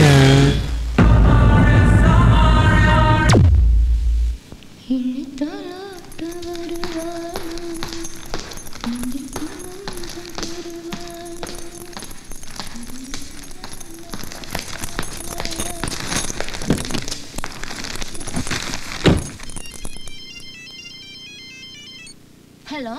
hello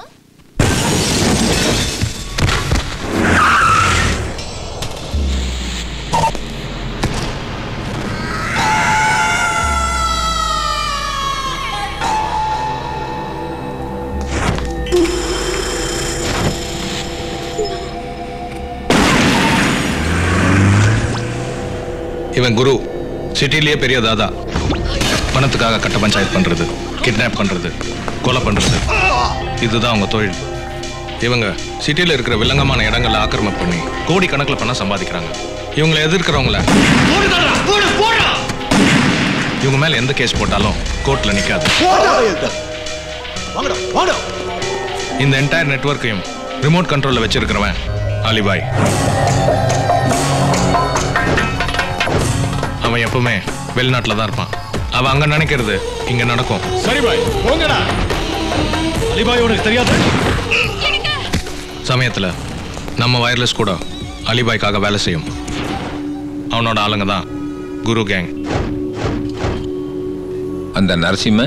இவன் குரு சிட்டிலேயே பெரிய தாதா பணத்துக்காக கட்ட பஞ்சாயத்து பண்றது கிட்னாப் பண்றது கொலை பண்றது இதுதான் அவங்க தொழில் இவங்க சிட்டியில் இருக்கிற வில்லங்கமான இடங்களை ஆக்கிரமிப்பு பண்ணி கோடி கணக்கில் பணம் சம்பாதிக்கிறாங்க இவங்களை எதிர்க்கிறவங்கள இவங்க மேல எந்த கேஸ் போட்டாலும் கோர்ட்ல நிக்காது இந்த என்டையர் நெட்வொர்க்கையும் ரிமோட் கண்ட்ரோல்ல வச்சிருக்கிறவன் அலிபாய் அவன் எப்பவுமே வெளிநாட்டில் தான் இருப்பான் அவன் அங்க நினைக்கிறது இங்க நடக்கும் சரி பாய் போங்கடா அலிபாய் உனக்கு தெரியாது சமயத்துல நம்ம வயர்லெஸ் கூட அலிபாய்க்காக வேலை செய்யும் அவனோட ஆளுங்க தான் குரு கேங் அந்த நரசிம்ம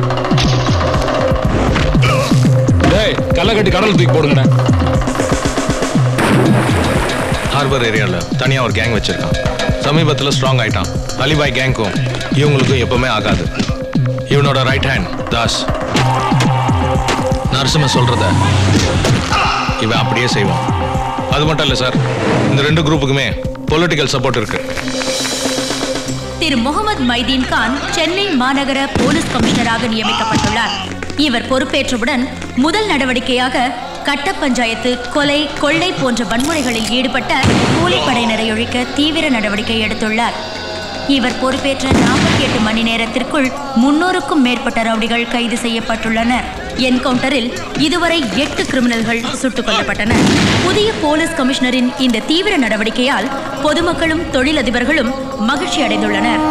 டேய் கல்லை கட்டி கடல் தூக்கி போடுங்கண்ணே ஹார்பர் ஏரியால தனியா ஒரு கேங் வச்சிருக்கான் சமீபத்துல ஸ்ட்ராங் ஆயிட்டான் அலிபாய் கேங்க்கும் இவங்களுக்கும் எப்பவுமே ஆகாது இவனோட ரைட் ஹேண்ட் தாஸ் நரசிம்ம சொல்றத இவன் அப்படியே செய்வான் அது மட்டும் இல்ல சார் இந்த ரெண்டு குரூப்புக்குமே பொலிட்டிக்கல் சப்போர்ட் இருக்கு திரு முகமது மைதீன் கான் சென்னை மாநகர போலீஸ் கமிஷனராக நியமிக்கப்பட்டுள்ளார் இவர் பொறுப்பேற்றவுடன் முதல் நடவடிக்கையாக கட்ட பஞ்சாயத்து கொலை கொள்ளை போன்ற வன்முறைகளில் ஈடுபட்ட கூலிப்படையினரை ஒழிக்க தீவிர நடவடிக்கை எடுத்துள்ளார் இவர் பொறுப்பேற்ற நாற்பத்தி எட்டு மணி நேரத்திற்குள் முன்னூறுக்கும் மேற்பட்ட ரவுடிகள் கைது செய்யப்பட்டுள்ளனர் என்கவுண்டரில் இதுவரை எட்டு கிரிமினல்கள் சுட்டுக் கொல்லப்பட்டனர் புதிய போலீஸ் கமிஷனரின் இந்த தீவிர நடவடிக்கையால் பொதுமக்களும் தொழிலதிபர்களும் மகிழ்ச்சி அடைந்துள்ளனர்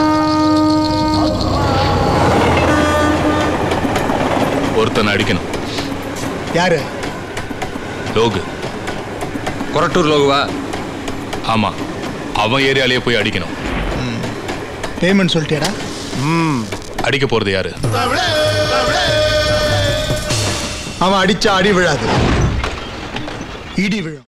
ஒருத்தனை அடிக்கணும் யாரு லோகு கொரட்டூர் லோகுவா ஆமா அவன் ஏரியாலேயே போய் அடிக்கணும் பேமெண்ட் சொல்லிட்டியாடா அடிக்க போறது யாரு அவன் அடிச்சா அடி விழாது இடி விழும்